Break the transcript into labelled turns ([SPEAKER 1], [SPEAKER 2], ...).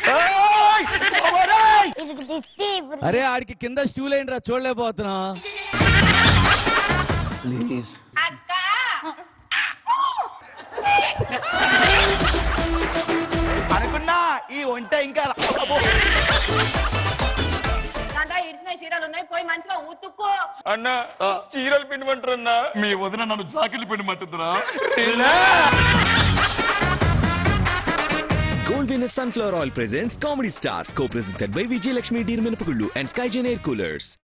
[SPEAKER 1] ఇదికి దిష్టి
[SPEAKER 2] అరే ఆడికి కింద స్టూల్ ఏంట్రా చూడలేకపోతున్నా
[SPEAKER 3] ప్లీజ్
[SPEAKER 4] అనుకున్నా ఈ వంట ఇంకా
[SPEAKER 5] దాంట్లో ఇడిచిన చీరలు ఉన్నాయి పోయి మంచిగా ఉతుక్కో
[SPEAKER 4] అన్న చీరలు పిండమంటారన్నా మీ వదిన నన్ను జాకెట్లు పిండమంటుందిరా
[SPEAKER 6] Gold Winner Sunflower Oil presents Comedy Stars, co-presented by Vijay Lakshmi Deer Minapagullu and Skygen Air Coolers.